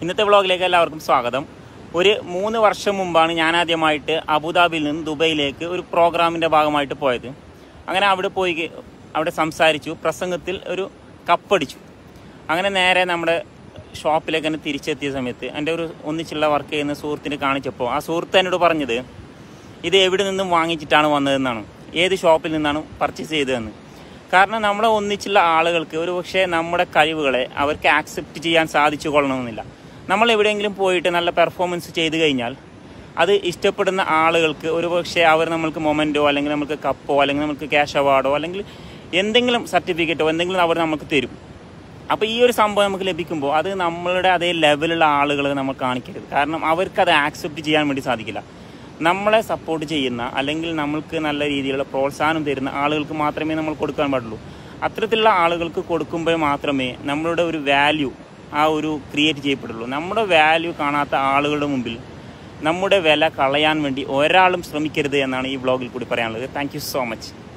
ഇന്നത്തെ വ്ളോഗിലേക്ക് എല്ലാവർക്കും സ്വാഗതം ഒരു മൂന്ന് വർഷം മുമ്പാണ് ഞാൻ ആദ്യമായിട്ട് അബുദാബിയിൽ നിന്ന് ദുബൈയിലേക്ക് ഒരു പ്രോഗ്രാമിൻ്റെ ഭാഗമായിട്ട് പോയത് അങ്ങനെ അവിടെ പോയി കെ- അവിടെ സംസാരിച്ചു പ്രസംഗത്തിൽ ഒരു കപ്പടിച്ചു അങ്ങനെ നേരെ നമ്മുടെ ഷോപ്പിലേക്ക് തന്നെ തിരിച്ചെത്തിയ സമയത്ത് എൻ്റെ ഒരു ഒന്നിച്ചുള്ള വർക്ക് ചെയ്യുന്ന സുഹൃത്തിനെ കാണിച്ചപ്പോൾ ആ സുഹൃത്ത് എന്നോട് പറഞ്ഞത് ഇത് എവിടെ നിന്നും വാങ്ങിച്ചിട്ടാണ് വന്നതെന്നാണ് ഏത് ഷോപ്പിൽ നിന്നാണ് പർച്ചേസ് ചെയ്തതെന്ന് കാരണം നമ്മളെ ഒന്നിച്ചുള്ള ആളുകൾക്ക് ഒരു പക്ഷേ നമ്മുടെ കഴിവുകളെ അവർക്ക് ആക്സെപ്റ്റ് ചെയ്യാൻ സാധിച്ചു കൊള്ളണമെന്നില്ല നമ്മൾ എവിടെയെങ്കിലും പോയിട്ട് നല്ല പെർഫോമൻസ് ചെയ്തു കഴിഞ്ഞാൽ അത് ഇഷ്ടപ്പെടുന്ന ആളുകൾക്ക് ഒരു പക്ഷേ അവർ നമ്മൾക്ക് മൊമെൻറ്റോ അല്ലെങ്കിൽ നമുക്ക് കപ്പോ അല്ലെങ്കിൽ നമുക്ക് ക്യാഷ് അവാർഡോ അല്ലെങ്കിൽ എന്തെങ്കിലും സർട്ടിഫിക്കറ്റോ എന്തെങ്കിലും അവർ നമുക്ക് തരും അപ്പോൾ ഈ ഒരു സംഭവം നമുക്ക് ലഭിക്കുമ്പോൾ അത് നമ്മളുടെ അതേ ലെവലുള്ള ആളുകൾ നമ്മൾ കാണിക്കരുത് കാരണം അവർക്ക് അത് ആക്സെപ്റ്റ് ചെയ്യാൻ വേണ്ടി സാധിക്കില്ല നമ്മളെ സപ്പോർട്ട് ചെയ്യുന്ന അല്ലെങ്കിൽ നമ്മൾക്ക് നല്ല രീതിയിലുള്ള പ്രോത്സാഹനം തരുന്ന ആളുകൾക്ക് മാത്രമേ നമ്മൾ കൊടുക്കാൻ പാടുള്ളൂ അത്തരത്തിലുള്ള ആളുകൾക്ക് കൊടുക്കുമ്പോൾ മാത്രമേ നമ്മളുടെ ഒരു വാല്യൂ ആ ഒരു ക്രിയേറ്റ് ചെയ്യപ്പെടുള്ളൂ നമ്മുടെ വാല്യൂ കാണാത്ത ആളുകളുടെ മുമ്പിൽ നമ്മുടെ വില കളയാൻ വേണ്ടി ഒരാളും ശ്രമിക്കരുത് എന്നാണ് ഈ വ്ളോഗിൽ കൂടി പറയാനുള്ളത് താങ്ക് സോ മച്ച്